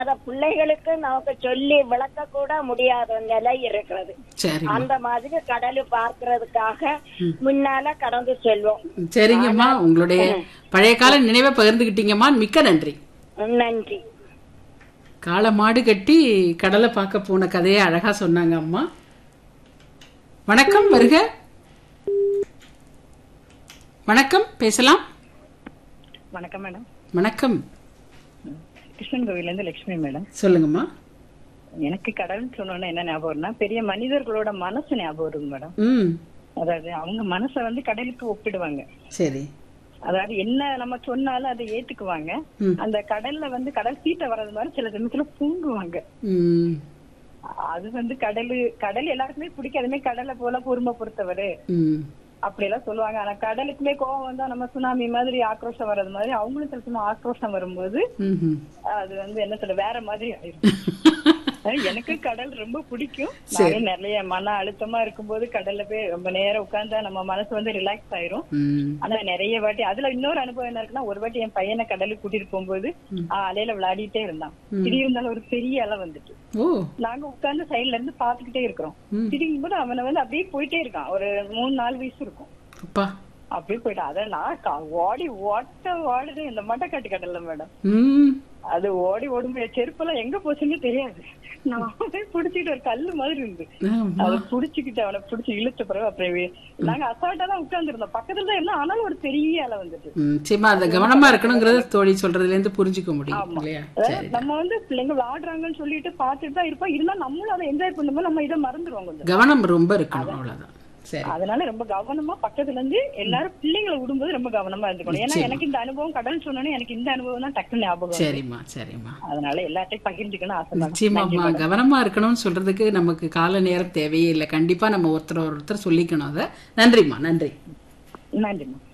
அத பிள்ளைகளுக்கு நமக்கு சொல்லி விளக்க கூட முடியாத நிலை இருக்கிறது சரிம்மா அந்த மாதிரி கடல் பார்க்கறதுக்காக முன்னால கடந்து செல்வோம் சரிங்கம்மா உங்களுடைய பழைய கால நினைவை பகிர்ந்துகிட்டீங்கம்மா மிக்க நன்றி நன்றி காளை மாடு கட்டி கடலை பார்க்க போன கதையை அழகா சொன்னாங்க அம்மா வணக்கம் வருக வணக்கம் பேசலாம் வணக்கம் மேடம் வணக்கம் கிருஷ்ணன் கோவில்ல இருந்து லட்சுமி மேடம் சொல்லுங்கம்மா எனக்கு கடல்னு சொன்னோன்னா என்ன ஞாபகம் வரும்னா பெரிய மனிதர்களோட மனசு ஞாபகம் வருது மேடம் ம் அதாவது அவங்க மனசை வந்து கடலுக்கு ஒப்பிடுவாங்க சரி அதாவது என்ன நம்ம சொன்னாலும் அதை ஏத்துக்குவாங்க ம். அந்த கடல்ல வந்து கடல் சீட்டை வர்றது மாதிரி சில சமயத்துல பூங்குவாங்க ம் அது வந்து கடலு கடல் எல்லாருக்குமே பிடிக்காதுமே கடலை போல பொறுமை பொறுத்தவரு ம் அப்படி எல்லாம் சொல்லுவாங்க ஆனா கடலுக்குமே கோவம் வந்தா நம்ம சுனாமி மாதிரி ஆக்ரோஷம் வர்றது மாதிரி அவங்களும் சில சமயம் ஆக்ரோஷம் வரும்போது ம்ஹும். அது வந்து என்ன சொல்ல வேற மாதிரி ஆயிரும் அஹ் எனக்கு கடல் ரொம்ப பிடிக்கும் நிறைய நிறைய மன அழுத்தமா இருக்கும்போது கடல்ல போய் ரொம்ப நேரம் உட்கார்ந்தா நம்ம மனசு வந்து ரிலாக்ஸ் ஆயிரும் ம் ஆனா நிறைய வாட்டி அதுல இன்னொரு அனுபவம் என்ன இருக்குன்னா ஒரு வாட்டி என் பையனை கடலுக்கு கூட்டிட்டு போகும்போது ஆஹ் அலையில விளையாடிட்டே இருந்தான் திடீர்னு இருந்தாலும் ஒரு பெரிய அலை வந்துட்டு ஓ நாங்க உட்கார்ந்து சைடுல இருந்து பாத்துக்கிட்டே இருக்கிறோம் ம். திடீர்னு போது அவனை வந்து அப்படியே போயிட்டே இருக்கான் ஒரு மூணு நாலு வயசு இருக்கும் அப்பா அப்படியே போயிட்டான் அத நான் கா- ஓடி ஓட்ட ஓடுது இந்த மட்டக்காட்டு கடல்ல மேடம் ம் அது ஓடி ஓடும்போது செருப்பெல்லாம் எங்க போச்சுன்னு தெரியாது நான் அவனை புடிச்சிட்டு ஒரு கல்லு மாதிரி இருந்து ஆமா. அதை புடிச்சுக்கிட்டு அவனை புடிச்சு இழுத்த பிறகு அப்புறம் வே- நாங்க அசால்ட்டா தான் உட்கார்ந்து இருந்தோம் பக்கத்துல தான் இருந்தா ஆனாலும் ஒரு பெரிய அலை வந்துட்டு ம், நிச்சயமா அந்த கவனமா இருக்கணுங்கிறத தோழி சொல்றதுல இருந்து புரிஞ்சுக்க முடியும் இல்லையா அதாவது சரி நம்ம வந்து பிள்ளைங்க விளையாடுறாங்கன்னு சொல்லிட்டு பார்த்துட்டு தான் இருப்போம் இருந்தா நம்மளும் அதை என்ஜாய் பண்ணும்போது நம்ம இதை மறந்துடுவோம் கொஞ்சம் கவனம் ரொம்ப இருக்கணும் அவ்வளவுதான் சரி அதனால ரொம்ப கவனமா பக்கத்துல இருந்து எல்லாரும் பிள்ளைங்களை விடும்போது ரொம்ப கவனமா இருந்துக்கணும் ஏன்னா எனக்கு இந்த அனுபவம் கடல் சொன்னோன்னே எனக்கு இந்த அனுபவம் தான் டக்குன்னு ஞாபகம் வரும். சரிம்மா சரிம்மா அதனால எல்லாத்தையும் பகிர்ந்துக்கணும் ஆசை நிச்சயமாம்மா கவனமா இருக்கணும்னு சொல்றதுக்கு நமக்கு கால நேரம் தேவையே இல்லை கண்டிப்பா நம்ம ஒருத்தர் ஒருத்தர் சொல்லிக்கணும் அதை நன்றிம்மா நன்றி நன்றிம்மா